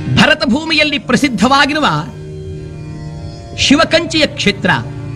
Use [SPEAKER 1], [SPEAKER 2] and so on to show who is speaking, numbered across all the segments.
[SPEAKER 1] ಭರತ ಭೂಮಿಯಲ್ಲಿ ಪ್ರಸಿದ್ಧವಾಗಿರುವ ಶಿವಕಂಚಿಯ ಕ್ಷೇತ್ರ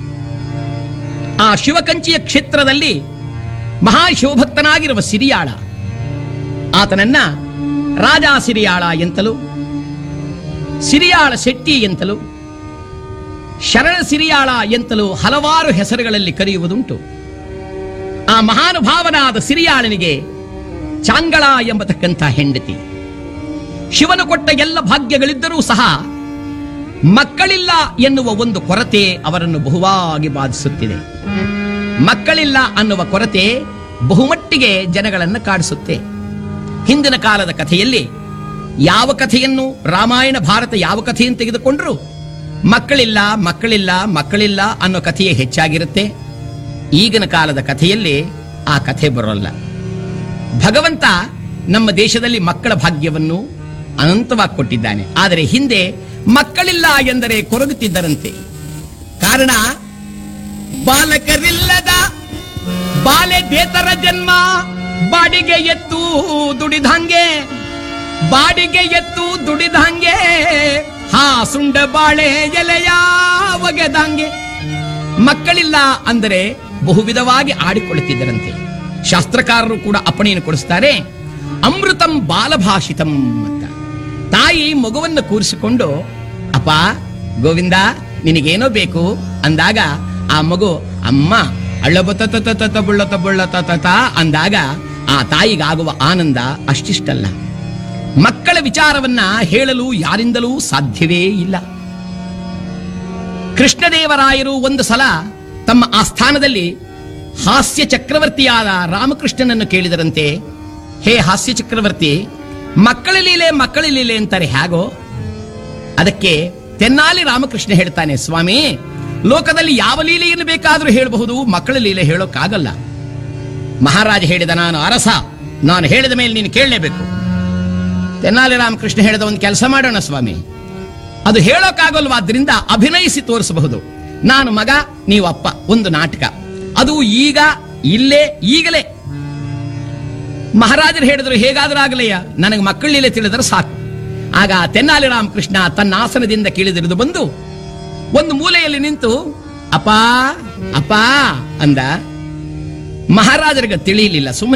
[SPEAKER 1] ಆ ಶಿವಕಂಚಿಯ ಕ್ಷೇತ್ರದಲ್ಲಿ ಮಹಾಶಿವಭಕ್ತನಾಗಿರುವ ಸಿರಿಯಾಳ ಆತನನ್ನ ರಾಜ ಸಿರಿಯಾಳ ಎಂತಲೂ ಸಿರಿಯಾಳ ಶೆಟ್ಟಿ ಎಂತಲೂ ಶರಣ ಸಿರಿಯಾಳ ಎಂತಲೂ ಹಲವಾರು ಹೆಸರುಗಳಲ್ಲಿ ಕರೆಯುವುದುಂಟು ಆ ಮಹಾನುಭಾವನಾದ ಸಿರಿಯಾಳನಿಗೆ ಚಾಂಗಳ ಎಂಬತಕ್ಕಂಥ ಹೆಂಡತಿ ಶಿವನು ಕೊಟ್ಟ ಎಲ್ಲ ಭಾಗ್ಯಗಳಿದ್ದರೂ ಸಹ ಮಕ್ಕಳಿಲ್ಲ ಎನ್ನುವ ಒಂದು ಕೊರತೆ ಅವರನ್ನು ಬಹುವಾಗಿ ಬಾಧಿಸುತ್ತಿದೆ ಮಕ್ಕಳಿಲ್ಲ ಅನ್ನುವ ಕೊರತೆ ಬಹುಮಟ್ಟಿಗೆ ಜನಗಳನ್ನು ಕಾಡಿಸುತ್ತೆ ಹಿಂದಿನ ಕಾಲದ ಕಥೆಯಲ್ಲಿ ಯಾವ ಕಥೆಯನ್ನು ರಾಮಾಯಣ ಭಾರತ ಯಾವ ಕಥೆಯನ್ನು ತೆಗೆದುಕೊಂಡ್ರು ಮಕ್ಕಳಿಲ್ಲ ಮಕ್ಕಳಿಲ್ಲ ಮಕ್ಕಳಿಲ್ಲ ಅನ್ನೋ ಕಥೆಯೇ ಹೆಚ್ಚಾಗಿರುತ್ತೆ ಈಗಿನ ಕಾಲದ ಕಥೆಯಲ್ಲಿ ಆ ಕಥೆ ಬರೋಲ್ಲ ಭಗವಂತ ನಮ್ಮ ದೇಶದಲ್ಲಿ ಮಕ್ಕಳ ಭಾಗ್ಯವನ್ನು ಅನಂತವಾಗಿ ಕೊಟ್ಟಿದ್ದಾನೆ ಆದರೆ ಹಿಂದೆ ಮಕ್ಕಳಿಲ್ಲ ಎಂದರೆ ಕೊರಗುತ್ತಿದ್ದರಂತೆ ಕಾರಣ ಬಾಲಕರಿಲ್ಲದ ಬಾಲೆ ದೇತರ ಜನ್ಮ ಬಾಡಿಗೆ ಎತ್ತು ದುಡಿದಂಗೆ ಬಾಡಿಗೆ ಎತ್ತು ದುಡಿದಂಗೆ ಹಾ ಸುಂಡ ಬಾಳೆ ಎಲೆಯ ಒಗೆದಂಗೆ ಮಕ್ಕಳಿಲ್ಲ ಅಂದರೆ ಬಹುವಿಧವಾಗಿ ಆಡಿಕೊಳ್ಳುತ್ತಿದ್ದರಂತೆ ಶಾಸ್ತ್ರಕಾರರು ಕೂಡ ಅಪ್ಪಣೆಯನ್ನು ಕೊಡಿಸ್ತಾರೆ ಅಮೃತಂ ಬಾಲಭಾಷಿತಂ ಅಂತ ತಾಯಿ ಮಗುವನ್ನು ಕೂರಿಸಿಕೊಂಡು ಅಪ್ಪ ಗೋವಿಂದ ನಿನಗೇನೋ ಬೇಕು ಅಂದಾಗ ಆ ಮಗು ಅಮ್ಮ ಅಳ್ಳಬತ ತತ ಬುಳ್ಳತ ಬುಳ್ಳತ ತತ ಅಂದಾಗ ಆ ತಾಯಿಗಾಗುವ ಆನಂದ ಅಷ್ಟಿಷ್ಟಲ್ಲ ಮಕ್ಕಳ ವಿಚಾರವನ್ನ ಹೇಳಲು ಯಾರಿಂದಲೂ ಸಾಧ್ಯವೇ ಇಲ್ಲ ಕೃಷ್ಣದೇವರಾಯರು ಒಂದು ಸಲ ತಮ್ಮ ಆಸ್ಥಾನದಲ್ಲಿ ಹಾಸ್ಯ ಚಕ್ರವರ್ತಿಯಾದ ರಾಮಕೃಷ್ಣನನ್ನು ಕೇಳಿದರಂತೆ ಹೇ ಹಾಸ್ಯ ಚಕ್ರವರ್ತಿ ಮಕ್ಕಳ ಲೀಲೆ ಮಕ್ಕಳ ಲೀಲೆ ಅಂತಾರೆ ಹೇಗೋ ಅದಕ್ಕೆ ತೆನ್ನಾಲಿ ರಾಮಕೃಷ್ಣ ಹೇಳ್ತಾನೆ ಸ್ವಾಮಿ ಲೋಕದಲ್ಲಿ ಯಾವ ಲೀಲೆಯನ್ನು ಬೇಕಾದರೂ ಹೇಳಬಹುದು ಮಕ್ಕಳ ಲೀಲೆ ಹೇಳೋಕ್ಕಾಗಲ್ಲ ಮಹಾರಾಜ ಹೇಳಿದ ನಾನು ಅರಸ ನಾನು ಹೇಳಿದ ಮೇಲೆ ನೀನು ಕೇಳಲೇಬೇಕು ತೆನ್ನಾಲಿ ರಾಮಕೃಷ್ಣ ಹೇಳಿದ ಒಂದು ಕೆಲಸ ಮಾಡೋಣ ಸ್ವಾಮಿ ಅದು ಹೇಳೋಕ್ಕಾಗಲ್ವಾದ್ರಿಂದ ಅಭಿನಯಿಸಿ ತೋರಿಸಬಹುದು ನಾನು ಮಗ ನೀವು ಅಪ್ಪ ಒಂದು ನಾಟಕ ಅದು ಈಗ ಇಲ್ಲೇ ಈಗಲೇ ಮಹಾರಾಜರು ಹೇಳಿದ್ರು ಹೇಗಾದ್ರೂ ಆಗಲೆಯ ನನಗೆ ಮಕ್ಕಳಿಲ್ಲೇ ತಿಳಿದರೆ ಸಾಕು ಆಗ ತೆನ್ನಾಲಿ ರಾಮಕೃಷ್ಣ ತನ್ನ ಆಸನದಿಂದ ಕೀಳಿದಿರಿದು ಬಂದು ಒಂದು ಮೂಲೆಯಲ್ಲಿ ನಿಂತು ಅಪ್ಪ ಅಪ್ಪ ಅಂದ ಮಹಾರಾಜರಿಗೆ ತಿಳಿಯಲಿಲ್ಲ ಸುಮ್ಮನೆ